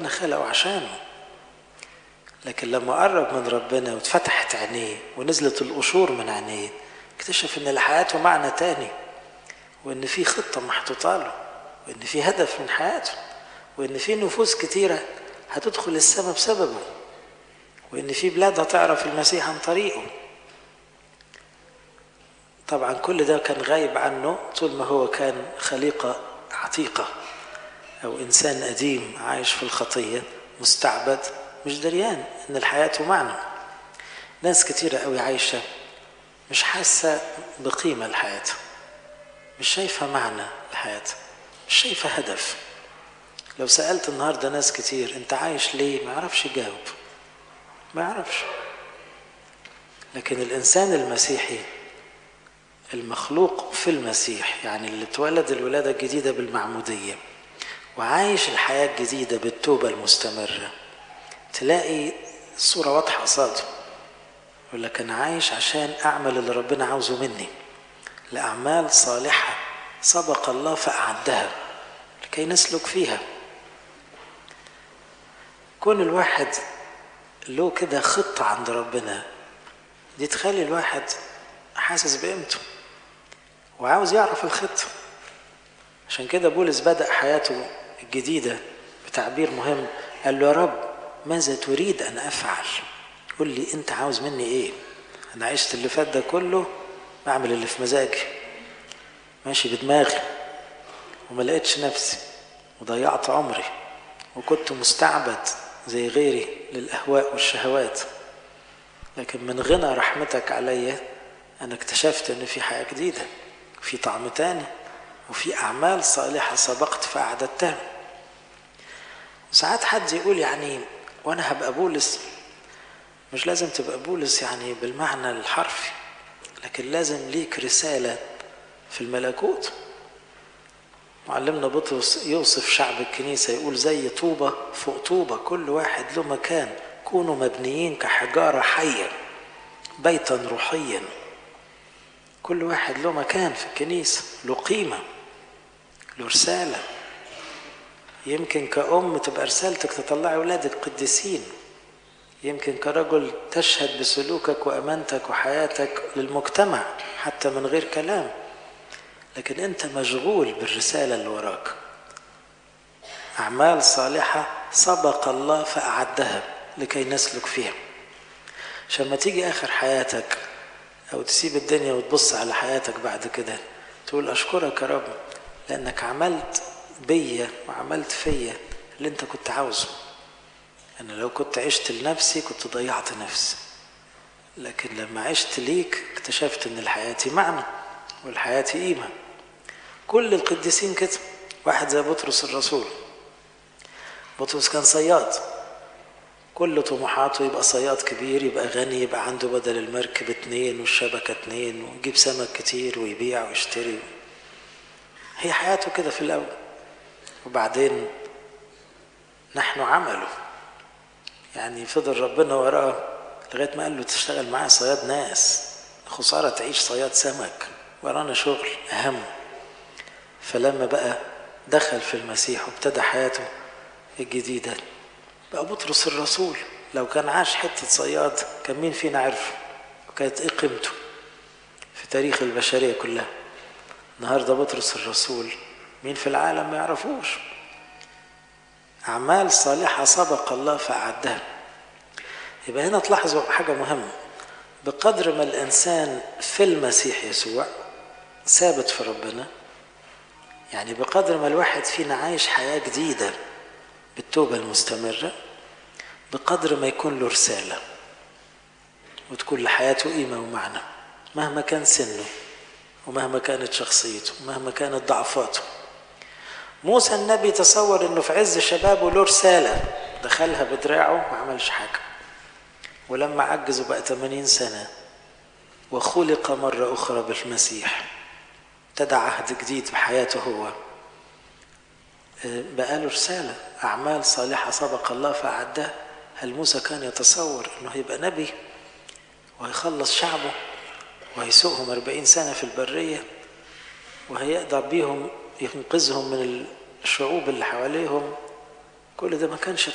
ربنا خلقه عشانه لكن لما قرب من ربنا واتفتحت عينيه ونزلت القشور من عينيه اكتشف ان لحياته معنى تاني وان في خطه محطوطه له وان في هدف من حياته وان في نفوس كتيره هتدخل السماء بسببه وان في بلاد هتعرف المسيح عن طريقه طبعا كل ده كان غايب عنه طول ما هو كان خليقه عتيقه او انسان قديم عايش في الخطيه مستعبد مش دريان ان الحياه معنى ناس كتيره قوي عايشه مش حاسه بقيمه لحياتها مش شايفه معنى لحياتها مش شايفه هدف لو سالت النهارده ناس كتير انت عايش ليه ما يعرفش يجاوب ما يعرفش لكن الانسان المسيحي المخلوق في المسيح يعني اللي اتولد الولاده الجديده بالمعموديه وعايش الحياه الجديده بالتوبه المستمره تلاقي الصوره واضحه قصاده يقول لك انا عايش عشان اعمل اللي ربنا عاوزه مني لاعمال صالحه سبق الله فاعدها لكي نسلك فيها كون الواحد له كده خطه عند ربنا دي تخلي الواحد حاسس بقيمته وعاوز يعرف الخطه عشان كده بولس بدا حياته الجديده بتعبير مهم قال له يا رب ماذا تريد ان افعل قول لي انت عاوز مني ايه انا عشت اللي فات ده كله بعمل اللي في مزاجي ماشي بدماغي وما لقيتش نفسي وضيعت عمري وكنت مستعبد زي غيري للاهواء والشهوات لكن من غنى رحمتك عليا انا اكتشفت ان في حياه جديده في طعم تاني وفي اعمال صالحه سبقت فاعددتها ساعات حد يقول يعني وانا هبقى بولس مش لازم تبقى بولس يعني بالمعنى الحرفي لكن لازم ليك رسالة في الملكوت معلمنا بطرس يوصف شعب الكنيسة يقول زي طوبة فوق طوبة كل واحد له مكان كونوا مبنيين كحجارة حية بيتا روحيا كل واحد له مكان في الكنيسة له قيمة له رسالة يمكن كأم تبقى رسالتك تطلعي أولادك قديسين يمكن كرجل تشهد بسلوكك وأمانتك وحياتك للمجتمع حتى من غير كلام لكن أنت مشغول بالرسالة اللي وراك أعمال صالحة سبق الله فأعدها لكي نسلك فيها عشان ما تيجي آخر حياتك أو تسيب الدنيا وتبص على حياتك بعد كده تقول أشكرك يا رب لأنك عملت بيا وعملت فيا اللي أنت كنت عاوزه أنا لو كنت عشت لنفسي كنت ضيعت نفسي لكن لما عشت ليك اكتشفت ان الحياة معنى والحياة قيمة كل القديسين كده واحد زي بطرس الرسول بطرس كان صياد كل طموحاته يبقى صياد كبير يبقى غني يبقى عنده بدل المركب اتنين والشبكة اتنين ويجيب سمك كتير ويبيع ويشتري هي حياته كده في الأول وبعدين نحن عمله يعني فضل ربنا وراه لغايه ما قال له تشتغل معايا صياد ناس خساره تعيش صياد سمك ورانا شغل اهم فلما بقى دخل في المسيح وابتدى حياته الجديده بقى بطرس الرسول لو كان عاش حته صياد كان مين فينا عرفه وكانت ايه قيمته في تاريخ البشريه كلها النهارده بطرس الرسول مين في العالم ما يعرفوش أعمال صالحة سبق الله فأعدها يبقى هنا تلاحظوا حاجة مهمة بقدر ما الإنسان في المسيح يسوع ثابت في ربنا يعني بقدر ما الواحد فينا عايش حياة جديدة بالتوبة المستمرة بقدر ما يكون له رسالة وتكون لحياته قيمة ومعنى مهما كان سنه ومهما كانت شخصيته ومهما كانت ضعفاته موسى النبي تصور انه في عز شبابه له رساله دخلها بدراعه ما عملش حاجه ولما عجز وبقى 80 سنه وخلق مره اخرى بالمسيح ابتدى عهد جديد بحياته هو بقى له رساله اعمال صالحه سبق الله فاعدها هل موسى كان يتصور انه هيبقى نبي وهيخلص شعبه وهيسوقهم 40 سنه في البريه وهيقدر بيهم ينقذهم من الشعوب اللي حواليهم كل ده ما كانش